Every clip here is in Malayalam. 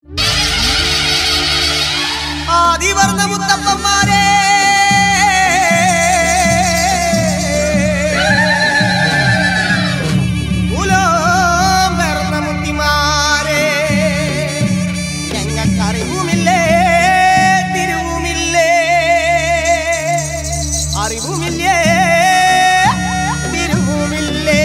ആദിവർണ്ണ മുത്തപ്പന്മാരെ ഉലോം പിറന്ന മുത്തിമാരെ ഞങ്ങൾക്കറിവുമില്ലേ തിരുവുമില്ലേ അറിവുമില്ലേ തിരുവുമില്ലേ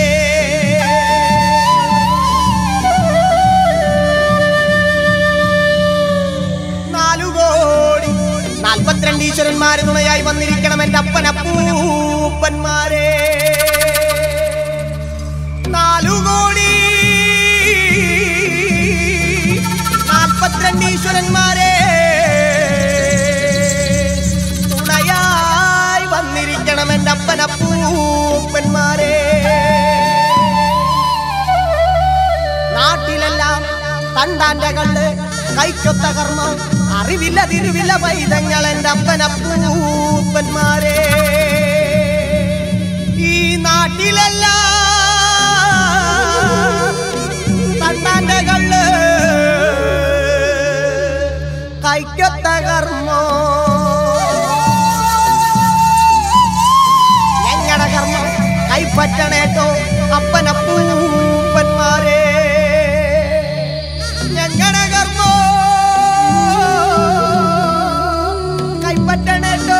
നാലു കോടി നാൽപ്പത്തിരണ്ട് ഈശ്വരന്മാര് തുണയായി വന്നിരിക്കണം എന്റെ അപ്പനപ്പൂപ്പന്മാരെ നാലു കോടി നാൽപ്പത്തിരണ്ട് ഈശ്വരന്മാരെ തുണയായി വന്നിരിക്കണം എന്റെ അപ്പനപ്പൂപ്പന്മാരെ നാട്ടിലെല്ലാം തണ്ടാന്റെ കള്ള് കൈക്കൊത്ത കർമ്മം അറിവില്ല തിരുവില്ല വൈദങ്ങൾ എൻ്റെ അപ്പനപ്പൂപ്പന്മാരെ ഈ നാട്ടിലെല്ലാം തണ്ടാന്റെ കള്ള് കൈക്കൊത്ത കർമ്മം ഞങ്ങളുടെ കർമ്മം കൈപ്പറ്റണേട്ടോ അപ്പനപ്പൂപ്പന്മാരെ ഞങ്ങളുടെ കർമ്മം കൈപ്പറ്റണേട്ടോ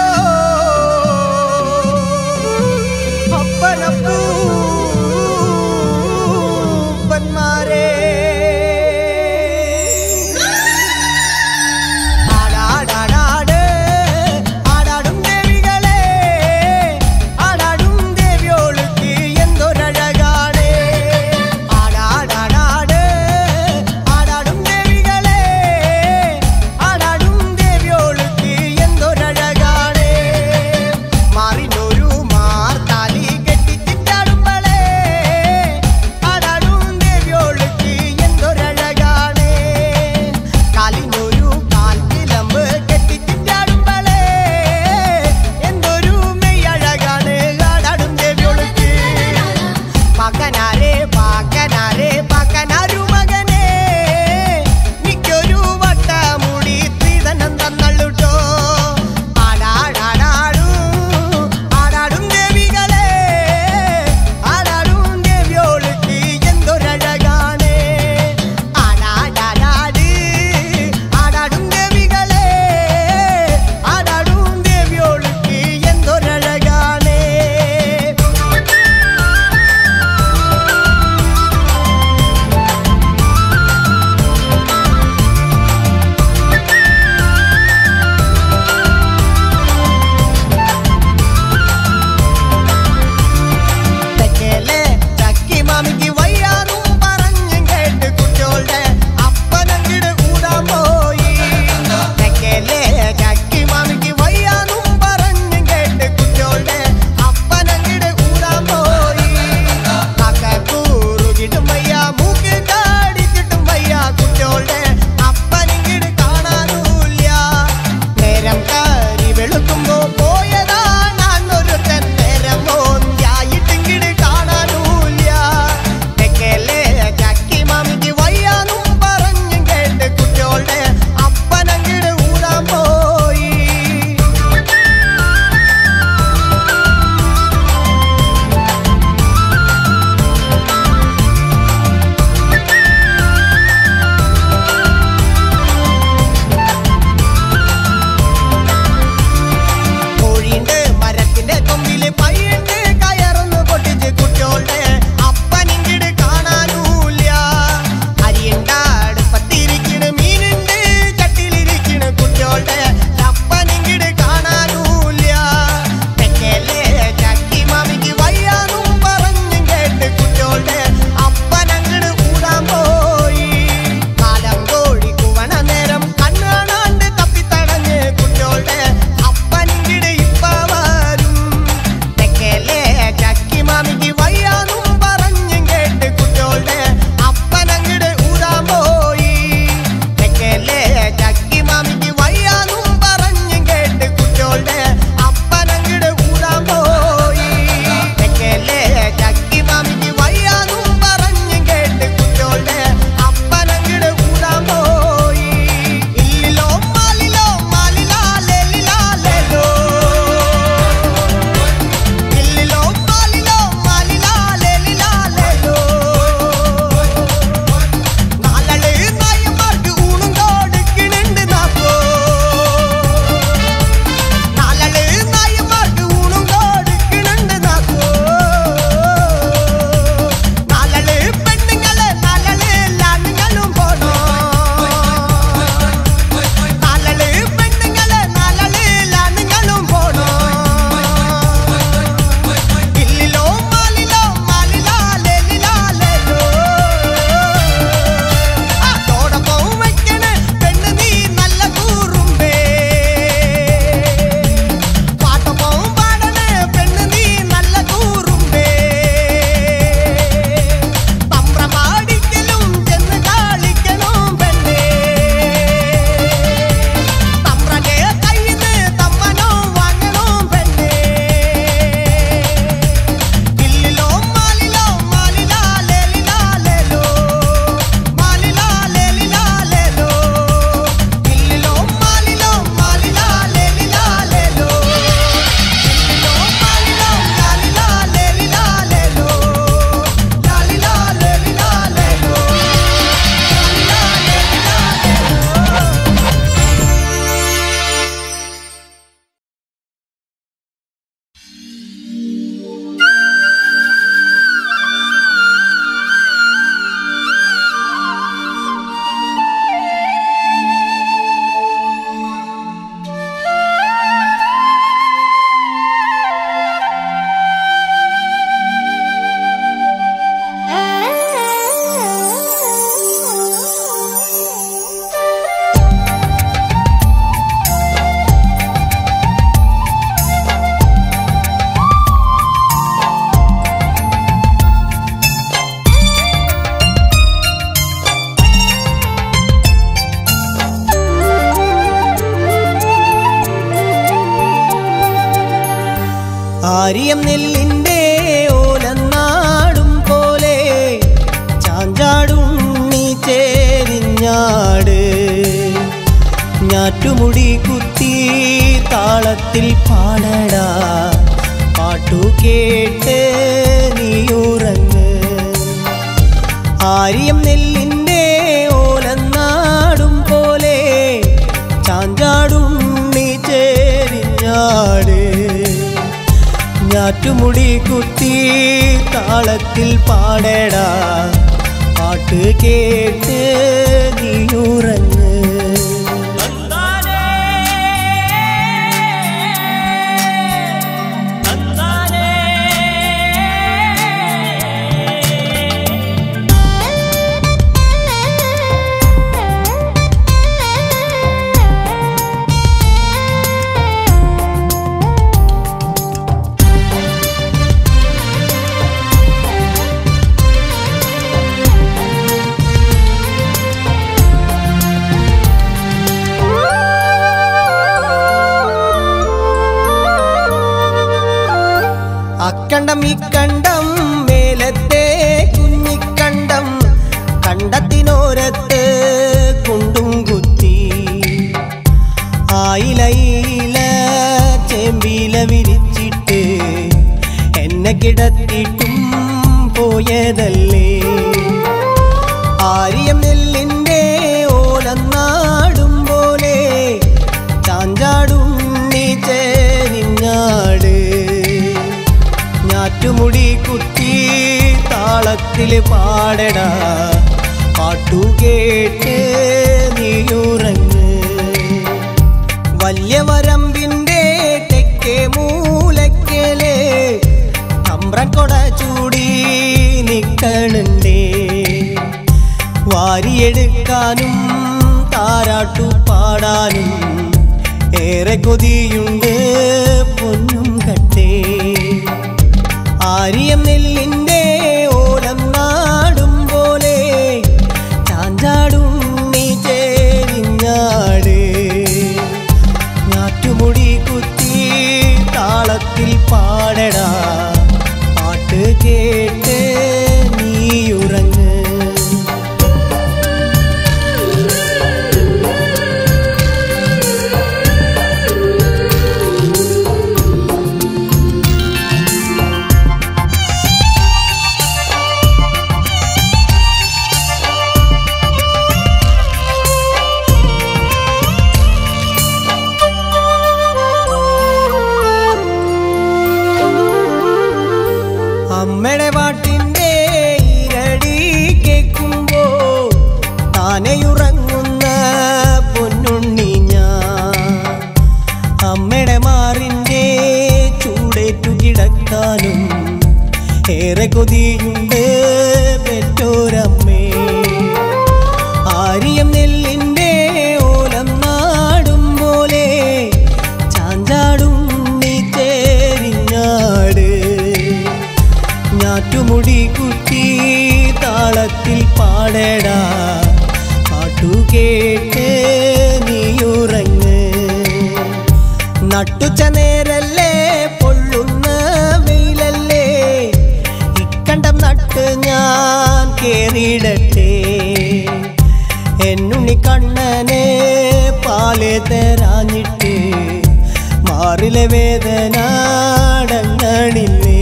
അപ്പനപ്പൂപ്പന്മാരെ ആടാടാടാട് ആടാടും ദേവികളെ ആടാടും ദേവിയോൾക്ക് എന്തൊരഴകാണ് ആടാടാടാട് ആടാടും ദേവികളെ ആര്യം നെല്ലിൻ്റെ ഓലന്നാടും പോലെ ചാഞ്ചാടുണ്ണി ചേരിഞ്ഞാട് ഞാറ്റുമുടി കുത്തി താളത്തിൽ പാടടാ പാട്ടു കേട്ട് നീയുറങ്ങ് ആര്യം നെല്ലിൻ്റെ ഓലന്നാടും പോലെ ചാഞ്ചാടുണ്ണി ചേരിഞ്ഞാട് ഞാറ്റുമുടി കുത്തി താളത്തിൽ പാടടാ പാട്ട് കേട്ട് നീയുറങ്ങ് അക്കണ്ടം ഇക്കണ്ടം മേലത്തെ കുഞ്ഞിക്കണ്ടം കണ്ടത്തിനോരത്ത് കുണ്ടും കുത്തി ആയിലയില ചേമ്പില വിരിച്ചിട്ട് എന്നെ കിടത്തിട്ടും പോയതല്ലേ ആര്യം നെല്ലിൻ്റെ ഓലന്നാടും പോലെ ചാഞ്ചാടും നീ ചേരിഞ്ഞാട് ഞാറ്റുമുടി കുത്തി താളത്തിൽ പാടടാ പാട്ടു കേട്ട് നീയുറങ്ങ് വലിയ വരമ്പിൻ്റെ തെക്കേ മൂലക്കല് തമ്പ്രൻ കൊട ചൂടി നിക്കണുണ്ടേ വാരിയെടുക്കാനും താരാട്ടു പാടാനും ഏറെ കൊതിയുണ്ട് പൊന്നും കട്ടേ ആര്യം നെല്ലിൻ്റെ ഓലം നാടും പോലെ ചാഞ്ചാടും നീ ചേരിഞ്ഞാട് ഞാറ്റുമുടി കുത്തി താളത്തിൽ പാടടാ പാട്ട് കേട്ട് നീയുറങ്ങ് അമ്മയുടെ പാട്ടിൻ്റെ ഇരടി കേൾക്കുമ്പോ താനെയുറങ്ങുന്ന പൊന്നുണ്ണി ഞാൻ അമ്മയുടെ മാറിൻ്റെ ചൂടേറ്റു കിടക്കാനും ഏറെ കൊതിയുണ്ട് പെറ്റോരമ്മേ ആര്യം നെല്ലിൻ്റെ ഓലം നാടും പോലെ ചാഞ്ചാടും നീ ചേരിഞ്ഞാട് ഞാറ്റുമുടി കുത്തി താളത്തിൽ പാടടാ പാട്ടു കേട്ട് നീയുറങ്ങ് നട്ടുച്ച നേരല്ലേ പൊള്ളുന്ന വെയിലല്ലേ ഇക്കണ്ടം നട്ട് ഞാൻ കേറിയിടട്ടെ എന്നുണ്ണി കണ്ണനെ പാല് തരാഞ്ഞിട്ട് മാറിലെ വേദന അടങ്ങണില്ലേ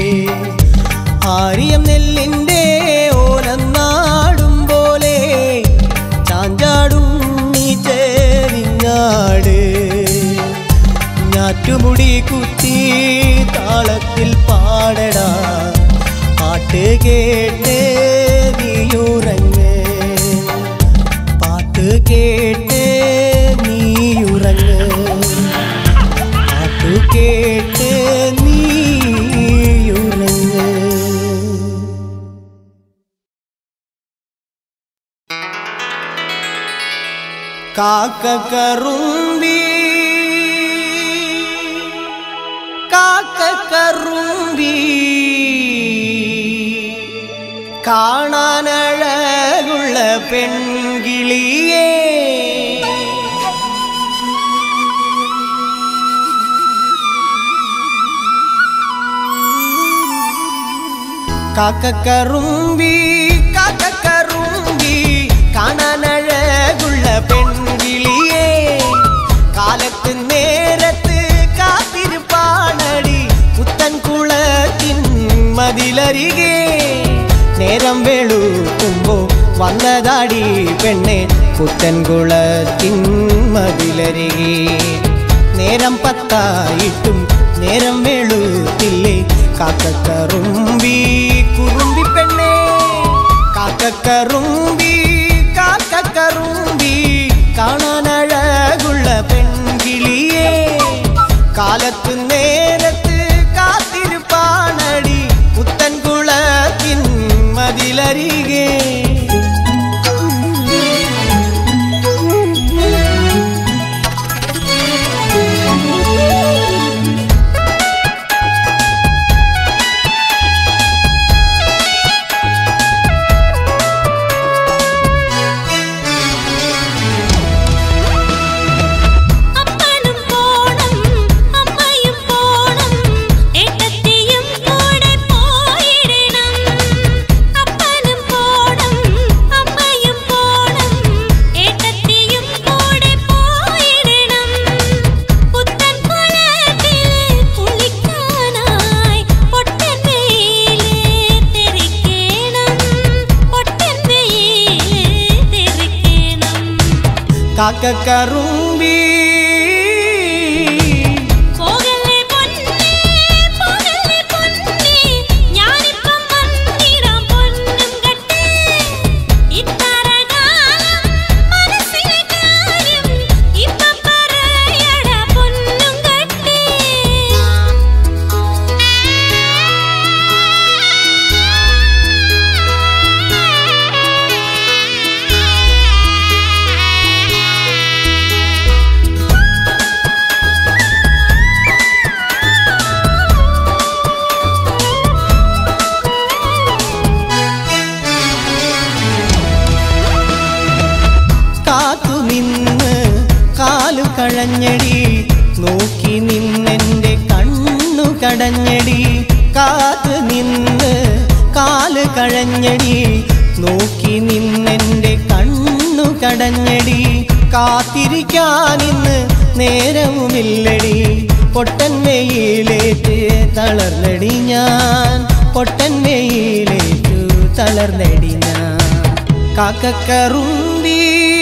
ആര്യം നെല്ലിൻ്റെ ഓലം നാടും പോലെ ചാഞ്ചാടും നീ ചേരിഞ്ഞാട് ഞാറ്റുമുടി കുത്തി താളത്തിൽ പാടടാ പാട്ട് കേട്ട് നീയുറങ്ങ് പാട്ട് കേട്ട് നീയുറങ്ങ് പാട്ട് കേട്ട് നീയുറങ്ങ് കാക്ക കറുമ്പി കാക്ക കറുമ്പി കാണാനഴകുള്ള പെൺകിളിയേ കാക്കക്കറുമ്പി കാക്കക്കറുമ്പി കാണാനഴകുള്ള പെൺകിളിയേ കാലത്ത് നേരത്ത് കാത്തിരുപ്പാണടി പുത്തൻ കുളത്തിൻ മതിലരികെ നേരം വെളുക്കുമ്പോ വന്നതാടി പെണ്ണെ പുത്തൻ കുളത്തിൻ മതിലരികെ നേരം പത്തായിട്ടും നേരം വെളുത്തില്ലേ കാക്കക്കറുമ്പി കുറുമ്പി പെണ്ണേ കാക്കക്കറുമ്പി കാക്കക്കറുമ്പി കാണാനഴകുള്ള പെൺകിളിയേ കാലത്ത് നേരത്ത് കാത്തിരുപ്പാണടി പുത്തൻ കുളത്തിൻ മതിലരികെ അപ്പനും പോണം അമ്മയും പോണം ഏട്ടത്തിയും കൂടെ പോയിടണം അപ്പനും പോണം അമ്മയും പോണം ഏട്ടത്തിയും കൂടെ പോയിടണം പുത്തൻ കുളത്തിൽ കുളിക്കാനായി പൊട്ടൻ വെയില് തെറിക്കണം പൊട്ടൻ വെയില് തെറിക്കണം കാക്കക്കറുമ്പി പോകല്ലേ പൊന്നേ പോകല്ലേ പൊന്നേ ഞാനിപ്പം വന്നിടാം പൊന്നും കെട്ടേ ഇത്തര കാലം മനസ്സിലെ കാര്യം ഇപ്പം പറയട പൊന്നും കെട്ടേ കാത്തു നിന്ന് കാലു കഴഞ്ഞടി നോക്കി നിന്നെന്റെ കണ്ണു കടഞ്ഞടി കാത്തു നിന്ന് കാല് കഴഞ്ഞടി നോക്കി നിന്നെന്റെ കണ്ണു കടഞ്ഞടി കാത്തിരിക്കാനിന്ന് നേരവുമില്ലടി പൊട്ടൻ വെയിലേറ്റ് തളർന്നടി ഞാൻ പൊട്ടൻ വെയിലേറ്റു തളർന്നടി ഞാൻ കാക്കക്കറുമ്പി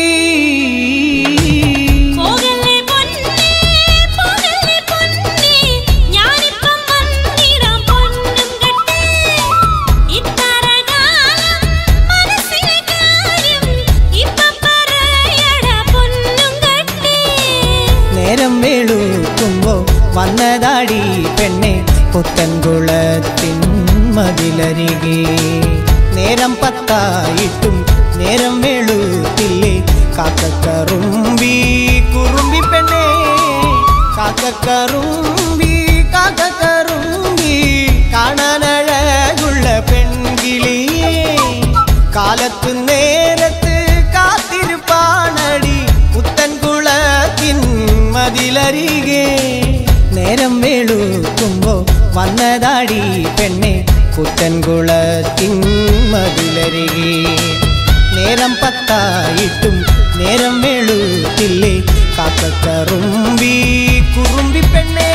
പോകല്ലേ പൊന്നേ പോകല്ലേ പൊന്നേ ഞാനിപ്പം വന്നിടാം പൊന്നും കെട്ടേ ഇത്തര കാലം മനസ്സിലെ കാര്യം ഇപ്പം പറയട പൊന്നും കെട്ടേ നേരം വെളുക്കുമ്പോ വന്നതാടി പെണ്ണെ പുത്തൻകുളത്തിൻ മതിലരികെ നേരം പത്തായിട്ടും നേരം വെളുത്തില്ലേ കാക്കക്കറുമ്പി കുറുമ്പി പെണ്ണെ കാക്കക്കറുമ്പി കാക്കക്കറുമ്പി കാണാനഴകുള്ള പെൺകിളിയേ കാലത്ത് നേരത്ത് കാത്തിരുപ്പാണടി പുത്തൻ കുളത്തിൻ മതിലരികെ നേരം വെളുക്കുമ്പോ വന്നതാടി പെണ്ണെ പുത്തൻ കുളത്തിൻ മതിലരികെ നേരം പത്തായിട്ടും നേരം വെളുത്തില്ലേ കാക്കക്കറുമ്പി കുറുമ്പി പെണ്ണേ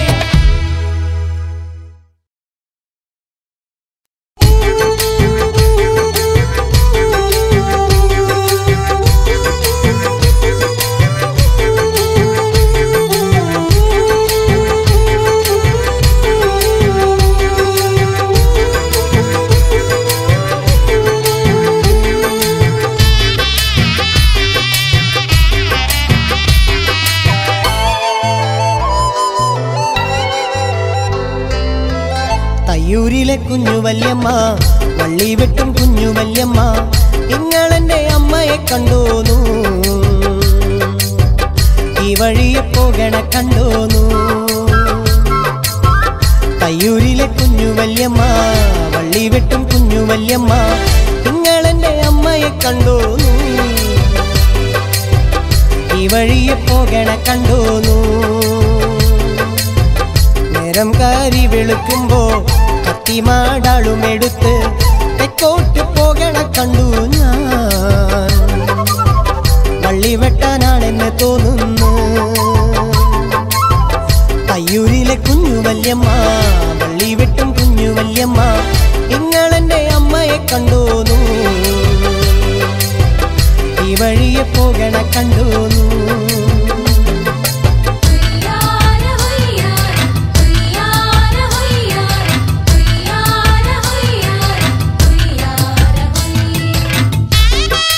തയ്യൂരിലെ കുഞ്ഞു വല്യമ്മ വള്ളി വെട്ടും കുഞ്ഞു വല്യമ്മ നിങ്ങളെന്റെ അമ്മയെ കണ്ടോന്നു ഈ വഴിയെ പോകണ കണ്ടോന്നു തയ്യൂരിലെ കുഞ്ഞു വല്യമ്മ വള്ളി വെട്ടും കുഞ്ഞു വല്യമ്മ നിങ്ങളെന്റെ അമ്മയെ കണ്ടോന്നു ഈ വഴിയെ പോകണ കണ്ടോന്നു നേരം കാരി വെളുക്കുമ്പോ കത്തി കത്തിമാടാളും എടുത്ത് തെക്കോട്ട് പോകണ കണ്ടു ഞാൻ വള്ളി വെട്ടാനാണെന്ന് തോന്നുന്നു തയ്യൂരിലെ കുഞ്ഞു വല്യമ്മ വള്ളി വെട്ടും കുഞ്ഞു വല്യമ്മ നിങ്ങളെന്റെ അമ്മയെ കണ്ടോന്നു ഈ വഴിയെ പോകണ കണ്ടോന്നു ഹുയ്യാര ഹുയ്യാര ഹുയ്യാര ഹുയ്യാര ഹുയ്യാര ഹുയ്യാര ഹുയ്യാര ഹുയ്യാര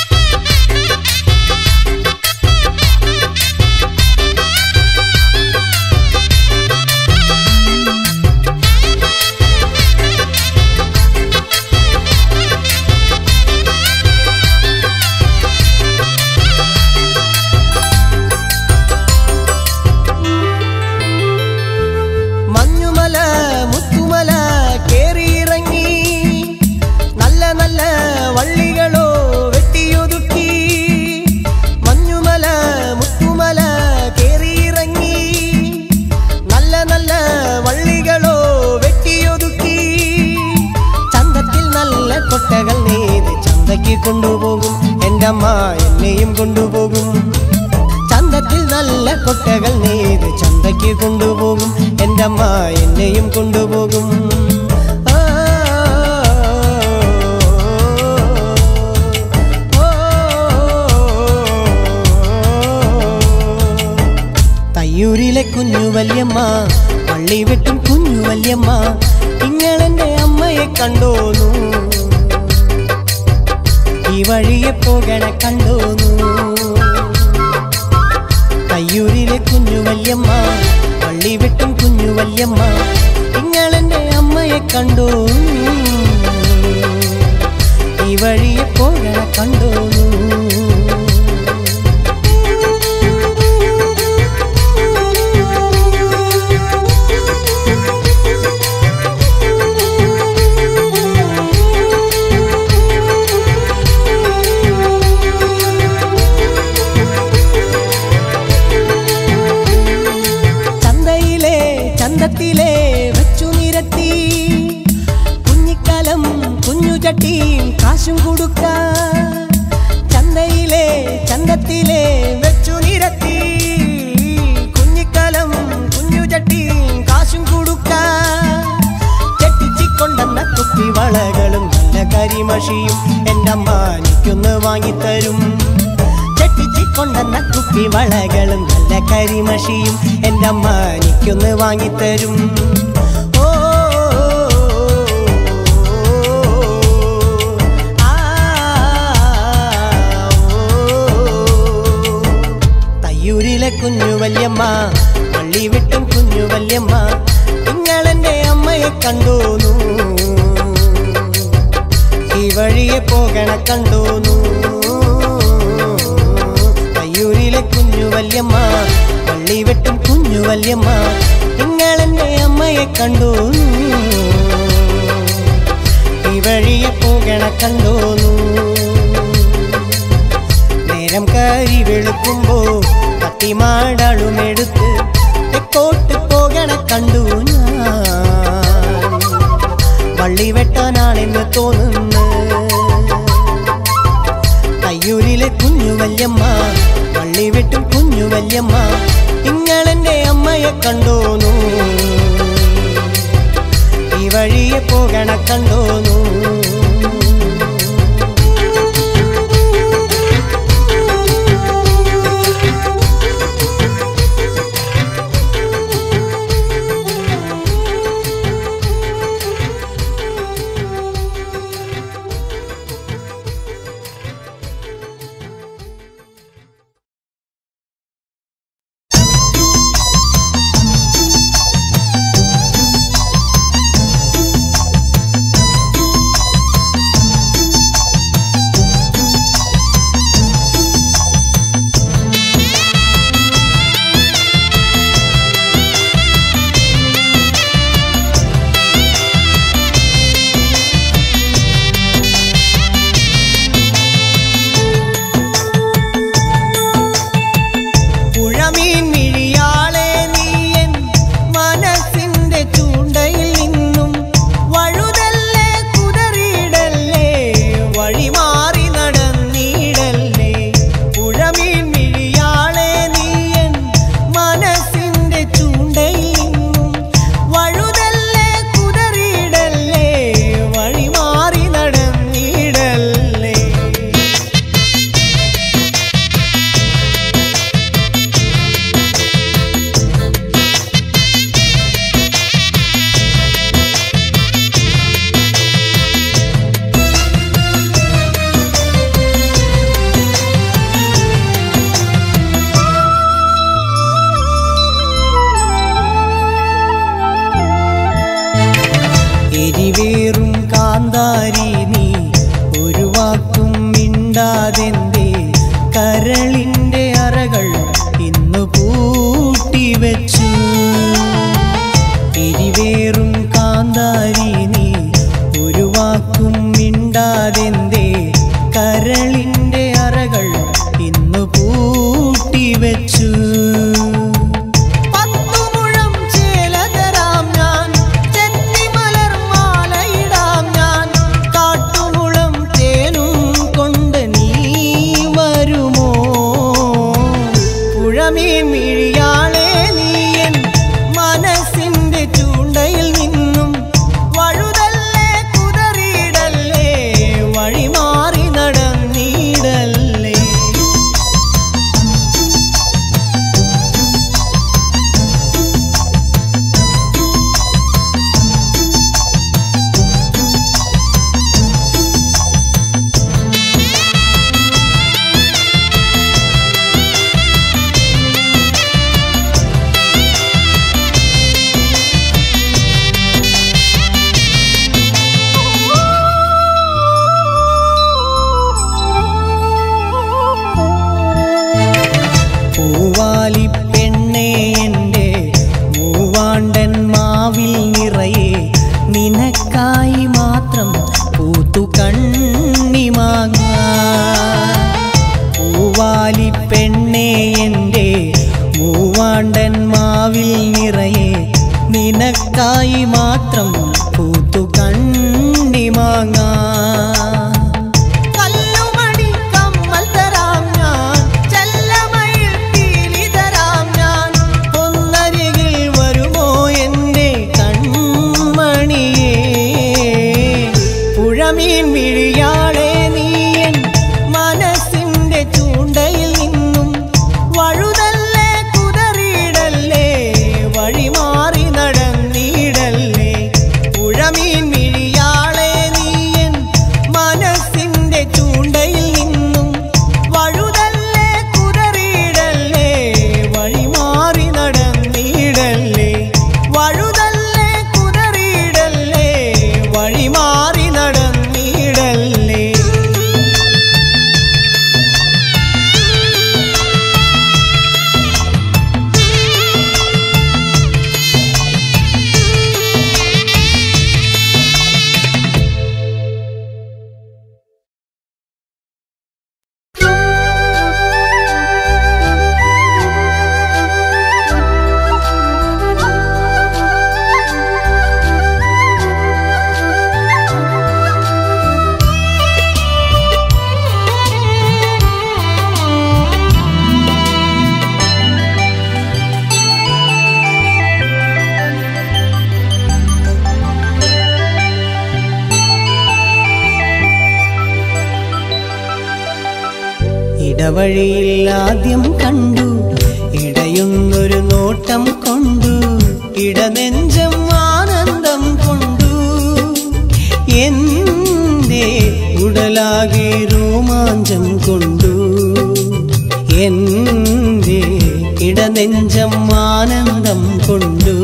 മഞ്ഞുമല മുത്തുമല കേറിയിറങ്ങി നല്ല നല്ല വള്ളികളോ വെട്ടിയൊതുക്കി മഞ്ഞുമല മുത്തുമല കേറിയിറങ്ങി നല്ല നല്ല വള്ളികളോ വെട്ടിയൊതുക്കി ചന്തത്തിൽ നല്ല കൊട്ടകൾ നെയ്ത് ചന്തയ്ക്ക് കൊണ്ടുപോകും എൻ്റെ അമ്മ എന്നെയും കൊണ്ടുപോകും ചന്തത്തിൽ നല്ല കൊട്ടകൾ നെയ്ത് ചന്തയ്ക്ക് കൊണ്ടുപോകും എൻ്റെ അമ്മ എന്നെയും കൊണ്ടുപോകും ആ, ഓ, തയ്യൂരിലെ കുഞ്ഞു വല്യമ്മ പള്ളി വെട്ടും കുഞ്ഞു വല്യമ്മ നിങ്ങളെന്റെ അമ്മയെ കണ്ടോന്നു ഈ വഴിയെ പോകണ കണ്ടോന്നു തയ്യൂരിലെ കുഞ്ഞു വല്യമ്മ പള്ളി വെട്ടും കുഞ്ഞു വല്യമ്മ നിങ്ങളെന്റെ അമ്മയെ കണ്ടോ ഈ വഴിയെ പോകണ കണ്ടോന്നു ചന്തയിലെ ചന്തത്തിലെ വെച്ചു നിരത്തി കുഞ്ഞിക്കാലം കുഞ്ഞു ചട്ടിയും കാശും കൊടുക്ക ചന്തയിലെ ചന്തത്തിലെ വെച്ചു നിരത്തി കുഞ്ഞിക്കാലം കുഞ്ഞു ചട്ടിയും കാശും കൊടുക്ക ചെട്ടിച്ചിക്കൊണ്ടെന്ന കുപ്പി വളകളും നല്ല കരിമഷിയും എൻ്റെ അമ്മ എനിക്കൊന്ന് വാങ്ങിത്തരും ചെട്ടിച്ചിക്കൊണ്ടെന്ന കുപ്പി വളകളും നല്ല കരിമഷിയും എൻ്റെ അമ്മ എനിക്കൊന്ന് വാങ്ങിത്തരും ഓ ആ, ഓ. തയ്യൂരിലെ കുഞ്ഞു വല്യമ്മ പള്ളി വിട്ടും കുഞ്ഞു വല്യമ്മ നിങ്ങളെന്റെ അമ്മയെ കണ്ടോന്നു ഈ വഴിയെ പോകണ കണ്ടോന്നു തയ്യൂരിലെ കുഞ്ഞു വല്യമ്മ പള്ളി വെട്ടും കുഞ്ഞു വല്യമ്മ നിങ്ങളെന്റെ അമ്മയെ കണ്ടോന്നു ഈ വഴിയെ പോകണ കണ്ടോന്നു നേരം കരി വെളുക്കുമ്പോ കത്തിമാടളും എടുത്ത് തെക്കോട്ട് പോകണ കണ്ടു ഞാൻ വള്ളി വെട്ടാനാണെന്ന് തോന്നുന്നു തയ്യൂരിലെ കുഞ്ഞു വല്യമ്മ വള്ളി വെട്ടും കുഞ്ഞു വല്യമ്മ നിങ്ങളെന്റെ അമ്മയെ കണ്ടോന്നു ഈ വഴിയെ പോകണ കണ്ടോന്നു ും വെച്ചു പത്തുമുഴം ചേല തരാം ഞാൻ ചെത്തിമലർ മാലയിടാം ഞാൻ കാട്ടുമുളം തേനും കൊണ്ട് നീ വരുമോ പുഴമീൻ മിഴിയാളെ നീയൻ മനസ്സിന്റെ ചൂണ്ടയിൽ നിന്നും വഴുതല്ലേ കുതറിയിടല്ലേ വഴി മാറി നടന്നിടല്ലേ പൂവാലി പെണ്ണേ എൻ്റെ മൂവാണ്ടൻ മാവിൽ നിറയെ നിനക്കായി മാത്രം പൂത്തു കണ്ണിമാങ്ങ പൂവാലി പെണ്ണേ എൻ്റെ മൂവാണ്ടൻ മാവിൽ നിറയെ നിനക്കായി മാത്രം പൂത്തു കണ്ണിമാങ്ങ കല്ലുമണി കമ്മൽ തരാം ഞാൻ ചെല്ലമയിൽ പീലി തരാം ഞാൻ ഒന്നരികിൽ വരുമോ എൻ്റെ കൺമണിയേ പുഴമീൻ മിഴിയാളെ നീയൻ മനസ്സിന്റെ ചൂണ്ടയിൽ നിന്നും വഴുതല്ലേ കുതറിയിടല്ലേ വഴി മാറി നടന്നിടല്ലേ പുഴമീൻ മിഴിയാളെ നീയൻ മനസ്സിന്റെ ചൂണ്ടയിൽ നിന്നും വഴുതല്ലേ കുതറിയിടല്ലേ വഴി മാറി നടന്നിടല്ലേ വഴുതല്ലേ കുതറിയിടല്ലേ വഴി മാറി നടന്നിടല്ലേ ഇടവഴിയിൽ ആദ്യം കണ്ടു ഇടയുന്നൊരു നോട്ടം കൊണ്ടു ഇടനെഞ്ചം ആനന്ദം കൊണ്ടു എന്റെ ഉടലാകെ രോമാഞ്ചം കൊണ്ടു എന്റെ ഇടനെഞ്ചം ആനന്ദം കൊണ്ടു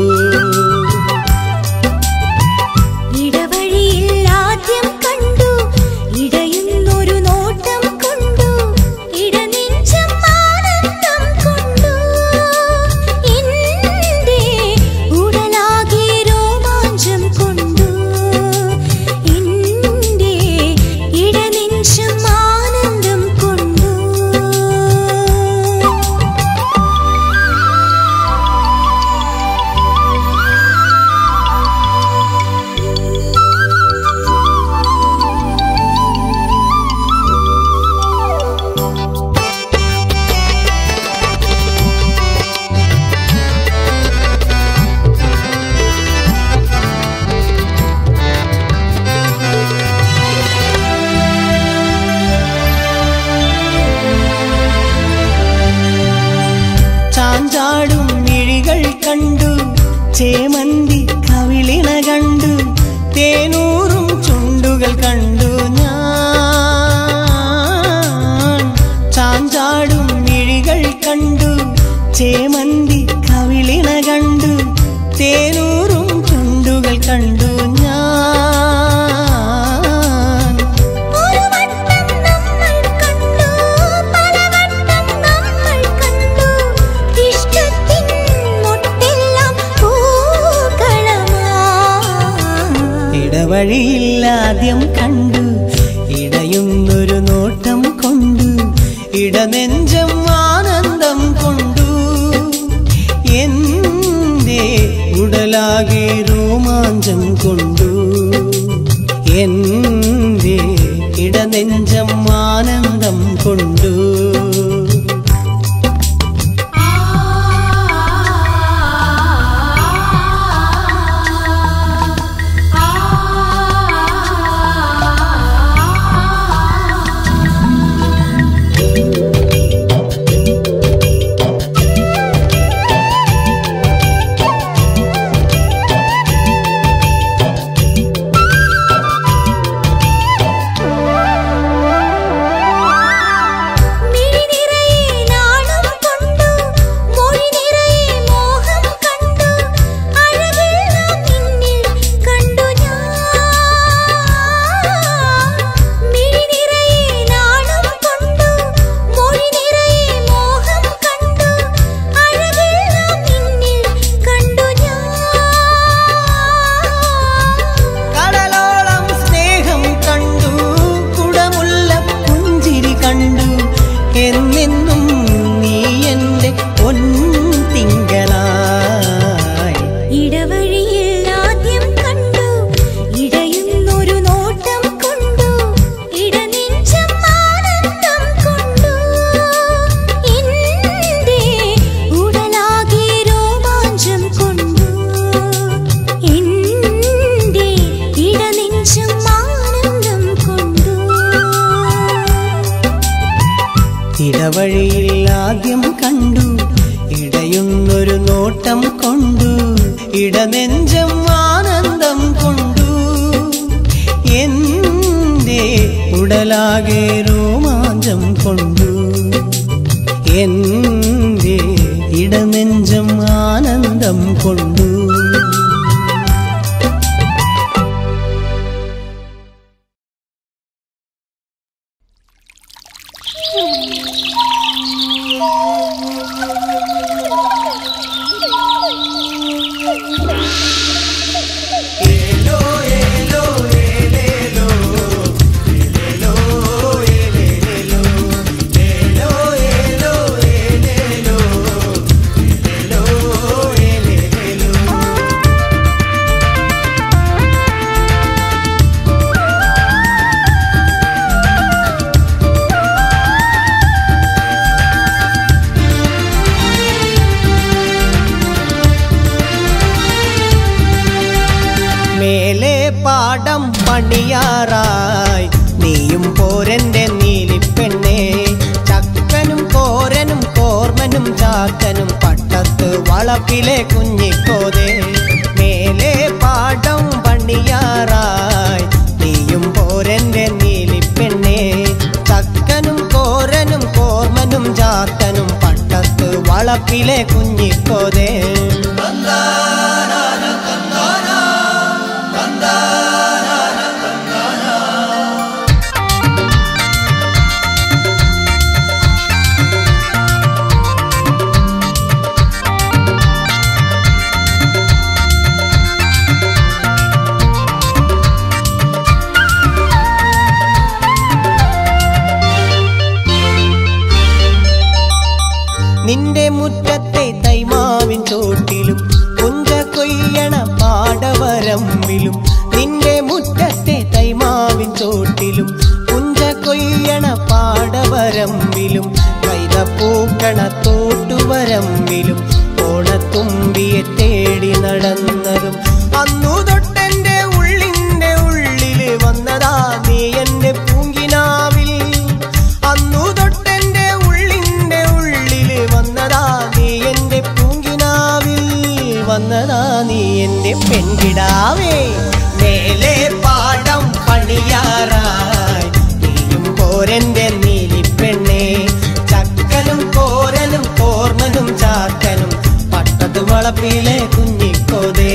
ഇടവഴിയിൽ ആദ്യം കണ്ടു ഇടയുന്നൊരു നോട്ടം കൊണ്ടു ഇടനെഞ്ചം ആനന്ദം കൊണ്ടു എന്റെ ഉടലാകെ രോമാഞ്ചം കൊണ്ടു എന്റെ ഇടനെഞ്ചം ആനന്ദം കൊണ്ടു ചാഞ്ചാടും മിഴികൾ കണ്ടു ചേമന്തി കവിളിണ കണ്ടു തേനൂറും ചുണ്ടുകൾ കണ്ടു ഞാൻ ചാഞ്ചാടും മിഴികൾ കണ്ടു ചേമന്തി കവിളിണ കണ്ടു തേനൂറും ചുണ്ടുകൾ കണ്ടു ഞാൻ ഒരു വട്ടം നമ്മൾ കണ്ടു പലവട്ടം നമ്മൾ കണ്ടു ഇഷ്ടത്തിൻ മുട്ടെല്ലാം പൂക്കളമാ ഇടവഴിയിൽ ആദ്യം കണ്ടു ഇടയുന്നൊരു നോട്ടം കൊണ്ടു ഇടനെഞ്ചം ആനന്ദം കൊണ്ടു ഉടലാകെ രോമാഞ്ചം കൊണ്ടു എന്റെ ഇടനെഞ്ചം ആനന്ദം കൊണ്ടു മിഴി നിറയെ നാണം കൊണ്ടു മൊഴി നിറയെ മോഹം കണ്ടു അഴകിൽ നാം നിന്നിൽ കണ്ടു ഞാൻ മിഴി നിറയെ നാണം കൊണ്ടു മൊഴി നിറയെ മോഹം കണ്ടു അഴകിൽ നാം നിന്നിൽ കണ്ടു ഞാൻ കടലോളം സ്നേഹം കണ്ടു കുടമുള്ള പുഞ്ചിരി കണ്ടു എന്നെന്നും നീ എൻ്റെ പൊൻതിങ്കളായി ഇടവഴിയിൽ ആദ്യം കണ്ടു ഇടയുന്നൊരു നോട്ടം കൊണ്ടു ഇടനെഞ്ചം ആനന്ദം കൊണ്ടു എന്റെ ഉടലാകെ രോമാഞ്ചം കൊണ്ടു എന്റെ ഇടനെഞ്ചം ആനന്ദം കൊണ്ടു ഇടവഴിയിൽ ആദ്യം കണ്ടു ഇടയുന്നൊരു നോട്ടം കൊണ്ടു ഇടനെഞ്ചം ആനന്ദം കൊണ്ടു എന്റെ ഉടലാകെ രോമാഞ്ചം കൊണ്ടു എന്റെ ഇടനെഞ്ചം ആനന്ദം കൊണ്ടു മേലെ പാടം പണിയാറായി നീയും പോരന്റെ നീലിപ്പെണ്ണേ ചക്കനും കോരനും കോർമനും ചാക്കനും പട്ടത്ത് വളപ്പിലെ കുഞ്ഞിക്കോതേ മേലെ പാടം പണിയാറായി നീയും പോരന്റെ നീലിപ്പെണ്ണേ ചക്കനും കോരനും കോർമനും ചാക്കനും പട്ടത്ത് വളപ്പിലെ കുഞ്ഞിക്കോതേ നിന്റെ മുറ്റത്തെ തൈമാവിൻ ചോട്ടിലും കുഞ്ച കൊയ്യണ പാടവരമ്പിലും നിന്റെ മുറ്റത്തെ തൈമാവിൻ ചോട്ടിലും കുഞ്ച കൊയ്യണ പാടവരമ്പിലും കൈതപ്പൂക്കണ തോട്ടുവരമ്പിലും ഓണത്തുമ്പിയെ തേടി നടന്നതും അന്നു തൊട്ടെന്റെ ഉള്ളിന്റെ ഉള്ളില് വന്നതാ നീ എന്റെ പൂങ്കിനാവിൽ അന്നു തൊട്ടെന്റെ ഉള്ളിന്റെ ഉള്ളില് വന്നതാ നീ എന്റെ പൂങ്കിനാവിൽ വന്നതാ നീ എന്റെ പെൺകിടാവേ മേലെ പാടം പണിയാറായി നീയും പോരന്റെ നീലിപ്പെണ്ണേ ചക്കനും കോരനും കോർമനും ചാക്കനും പട്ടത്ത് വളപ്പിലെ കുഞ്ഞിക്കോതേ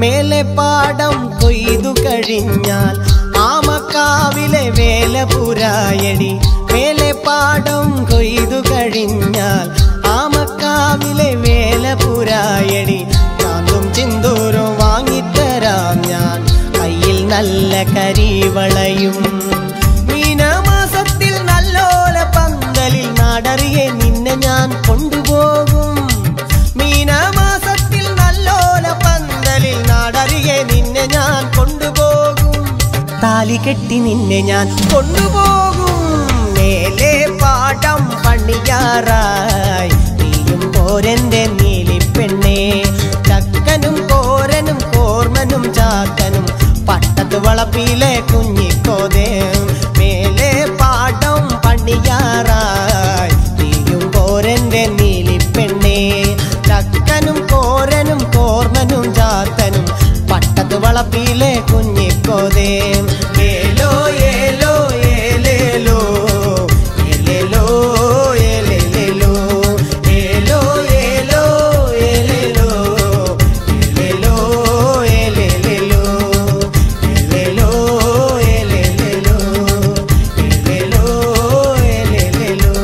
മേലെ പാടം കൊയ്തു കഴിഞ്ഞാൽ ആമക്കാവിലെ വേല പുരായടി മേലെ പാടം കൊയ്തു കഴിഞ്ഞാൽ ആമക്കാവിലെ വേല പുരായടി ചാന്തും ചിന്തൂരും വാങ്ങിത്തരാം ഞാൻ കയ്യിൽ നല്ല കരിവളയും മീനമാസത്തിൽ നല്ലോല പന്തലിൽ നാടറിയെ നിന്നെ ഞാൻ കൊണ്ടുപോകും മീനമാസത്തിൽ നല്ലോല പന്തലിൽ നാടറിയെ നിന്നെ ഞാൻ കൊണ്ടുപോകും താലി കെട്ടി നിന്നെ ഞാൻ കൊണ്ടുപോകും മേലെ പാടം പണിയാറായി നീയും പോരന്റെ നീലിപ്പെണ്ണേ ചക്കനും കോരനും കോർമനും ചാക്കനും പട്ടത്ത് വളപ്പിലെ കുഞ്ഞിക്കോതേ മേലെ പാടം പണിയാറായി നീയും പോരന്റെ നീലിപ്പെണ്ണേ ചക്കനും കോരനും കോർമനും ചാത്തനും പട്ടത്ത് വളപ്പിലെ കുഞ്ഞിക്കോതേ ഏലോ ഏലോ ഏലേലോ ഏലേലോ ഏലേലേലോ ഏലോ ഏലോ ഏലേലോ ഏലേലോ ഏലേലേലോ ഏലേലോ ഏലേലേലോ ഏലേലോ ഏലേലേലോ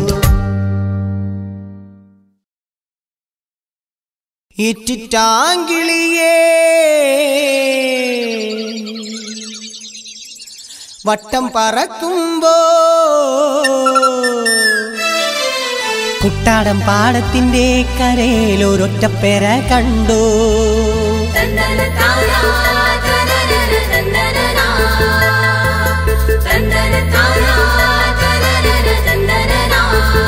ഇറ്റിറ്റാങ്കിളിയേ വട്ടം പറക്കുമ്പോ കുട്ടാടം പാടത്തിന്റെ കരയിൽ ഒരൊറ്റപ്പേര കണ്ടു തന്നന താരാ തനനന തന്നനനാ തന്നന താരാ തനനന തന്നനനാ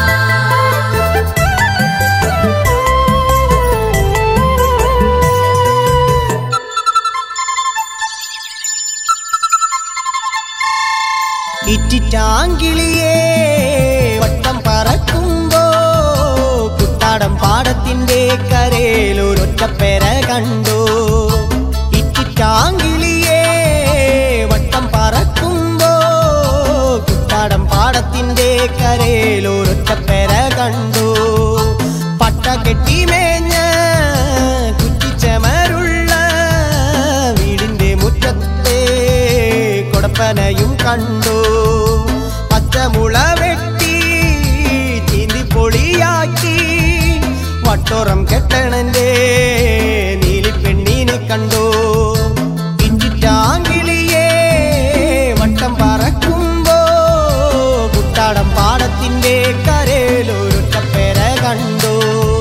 ഇറ്റിറ്റാങ്കിളിയേ വട്ടം പറക്കുമ്പോ കുട്ടാടം പാടത്തിന്റെ കരയിൽ ഒരൊറ്റപ്പേര കണ്ടു ഇറ്റിറ്റാങ്കിളിയേ വട്ടം പറക്കുമ്പോ കുട്ടാടം പാടത്തിന്റെ കരയിൽ ഒരൊറ്റപ്പേര കണ്ടു പട്ട കെട്ടി മേഞ്ഞ കുറ്റിച്ചമരുള്ള വീടിന്റെ മുറ്റത്തെ കൊടപ്പനയും കണ്ടു പച്ചമുള വെട്ടി ചീന്തി പൊളിയാക്കി വട്ടോറം കെട്ടണന്റെ നീലിപ്പെണ്ണീനെ കണ്ടു ഇഞ്ചിറ്റാങ്കിളിയേ വട്ടം പറക്കുമ്പോ കുട്ടാടം പാടത്തിന്റെ കരയിലൊരുട്ടപ്പേര കണ്ടു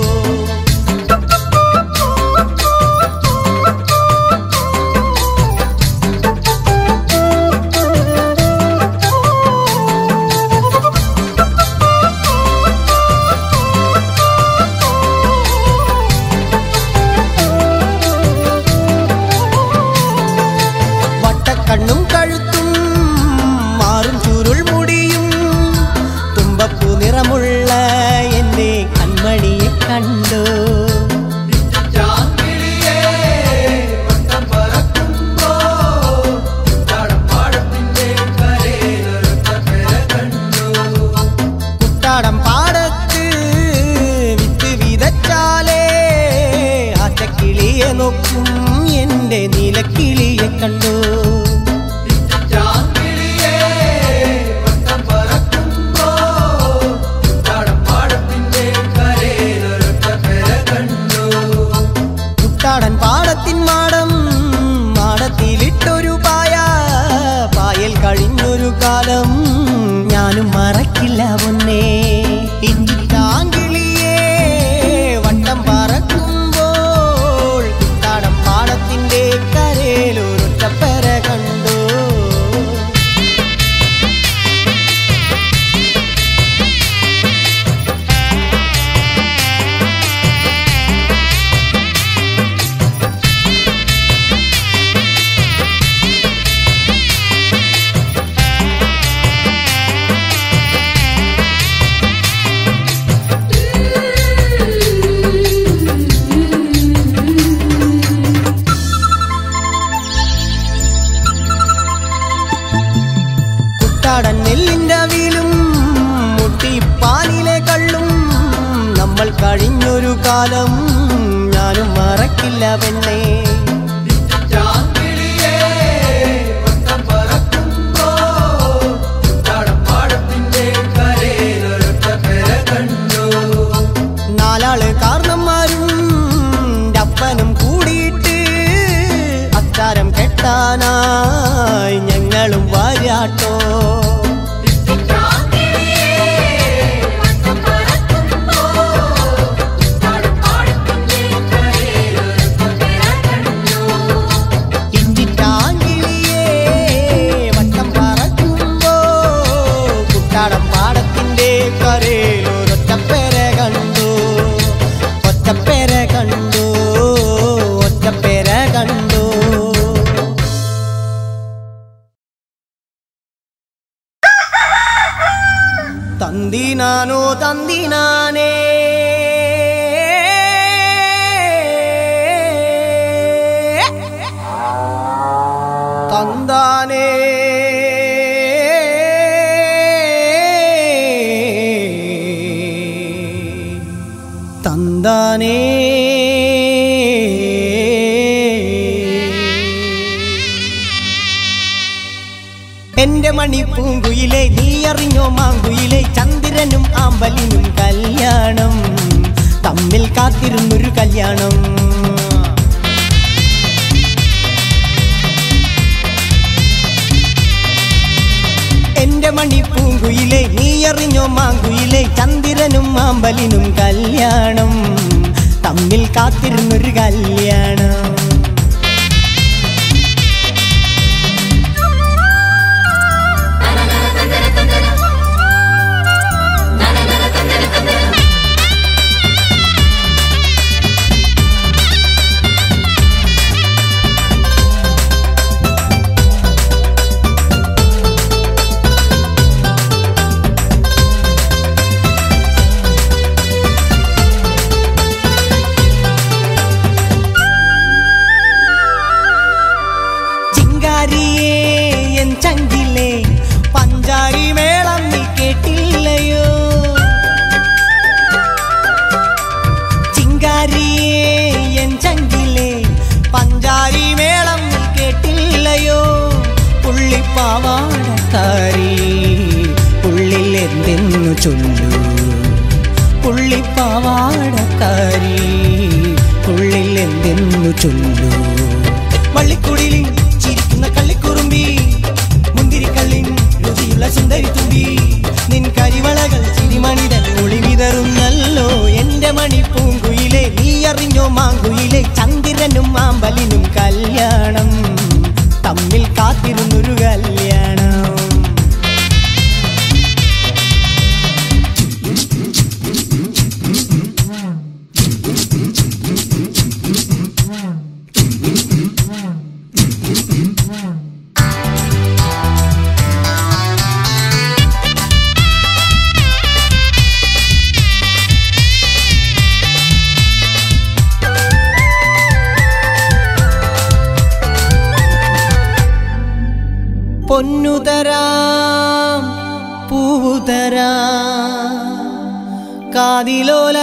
വട്ടക്കണ്ണും കഴുത്തും മാറും ചുരുൾ മുടിയും തുമ്പപ്പൂ നിറമുള്ള എന്റെ കൺമണിയെ കണ്ടു കുട്ടാടം പാടത്ത് വിത്ത് വിതച്ചാലേ ആറ്റക്കിളിയെ നോക്കും എന്റെ നീലക്കിളിയെ കണ്ടു കുട്ടാടൻ പാടത്തിൻ മാടം മാടത്തിലിട്ടൊരു പായ പായൽ കഴിഞ്ഞൊരു കാലം ഞാനും മറക്കില്ല പൊന്നേ ഇഞ്ചിത്താങ്കിളിയേ വട്ടം പറക്കുമ്പോൾ കുട്ടാടൻ പാടത്തിന്റെ കരയിലൊരൊറ്റപ്പര കണ്ടു കുട്ടാടൻ നെല്ലിന്റെ വീലും മുട്ടിപ്പാനിലെ കള്ളും നമ്മൾ കഴിഞ്ഞൊരു കാലം ഞാനും മറക്കില്ല പെണ്ണേ തന്തിനാനോ തന്തിനാനേ തന്താനേ തന്താനേ എന്റെ മണിപ്പൂങ്കുയിലെ നീ അറിഞ്ഞോ മാങ്കുയിലെ ചന്ദ്രനും ആമ്പലിനും കല്യാണം തമ്മിൽ കാത്തിരുന്നൊരു കല്യാണം എന്റെ മണിപ്പൂങ്കുയിലെ നീ അറിഞ്ഞോ മാങ്കുയിലെ ചന്ദ്രനും ആമ്പലിനും കല്യാണം തമ്മിൽ കാത്തിരുന്നൊരു കല്യാണം ചിങ്കാരിയേ എൻ ചങ്കിലെ പഞ്ചാരി മേളം നീ കേട്ടില്ലയോ ചിങ്കാരിയേ എൻ ചങ്കിലെ പഞ്ചാരി മേളം നീ കേട്ടില്ലയോ പുള്ളിപ്പാവാടക്കാരി ഉള്ളിൽ എന്തെന്നു ചൊല്ലൂ പുള്ളിപ്പാവാടക്കാരി ഉള്ളിൽ എന്തെന്നു ചൊല്ലൂ വള്ളിക്കുടിലിൽ ചിരിക്കുന്ന കള്ളിക്കുറുമ്പി മുന്തിരിക്കള്ളിൻ രുചിയുള്ള സുന്ദരി തുമ്പി നിൻ കരിവളകൾ ചിരിമണിതൻ ഒളി വിതറുന്നല്ലോ എന്റെ മണിപ്പൂങ്കുയിലെ നീ അറിഞ്ഞോ മാങ്കുയിലെ ചന്ദ്രനും മാമ്പലിനും കല്യാണം തമ്മിൽ കാത്തിരുന്നൊരു കല്യാണം പൊന്നുതരാം പൂവുതരാം കാതിലോല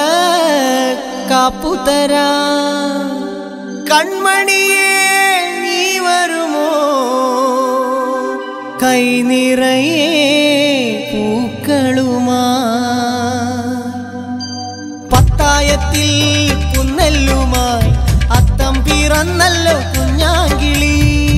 കാപ്പുതരാം കൺമണിയേ നീ വരുമോ കൈ നിറയെ പൂക്കളുമാ പത്തായത്തിൽ പുന്നെല്ലുമായി അത്തം പിറന്നല്ലോ കുഞ്ഞാങ്കിളി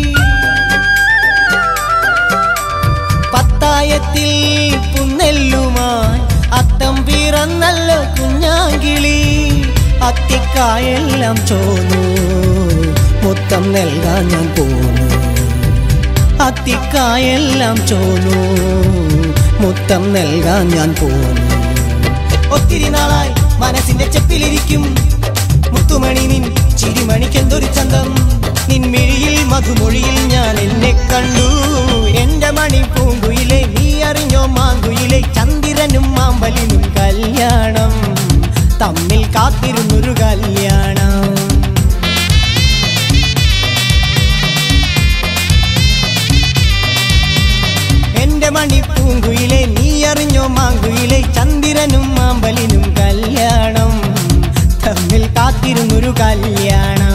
പത്തായത്തിൽ പുന്നെല്ലുമായി അത്തം പിറന്നല്ലോ കുഞ്ഞാങ്കിളി അത്തിക്കായെല്ലാം ചോന്നു മൊത്തം നൽകാൻ ഞാൻ പോന്നു അത്തിക്കായെല്ലാം ചോന്നു മുത്തം നൽകാൻ ഞാൻ പോന്നു ഒത്തിരി നാളായി മനസ്സിന്റെ ചെപ്പിലിരിക്കും മുത്തുമണി നിൻ ചിരിമണിക്കെന്തൊരു ചന്തം നിൻ മിഴിയിൽ മധുമൊഴിയിൽ ഞാൻ എന്നെ കണ്ടു എന്റെ മണി പൂങ്കുയിലെ നീ അറിഞ്ഞോ മാങ്കുയിലെ ചന്ദ്രനും മാമ്പലിനും കല്യാണം തമ്മിൽ കാത്തിരുന്നൊരു കല്യാണം എന്റെ മണിപ്പൂങ്കുയിലെ നീ അറിഞ്ഞോ മാങ്കുയിലെ ചന്ദ്രനും മാമ്പലിനും കല്യാണം തമ്മിൽ കാത്തിരുന്നൊരു കല്യാണം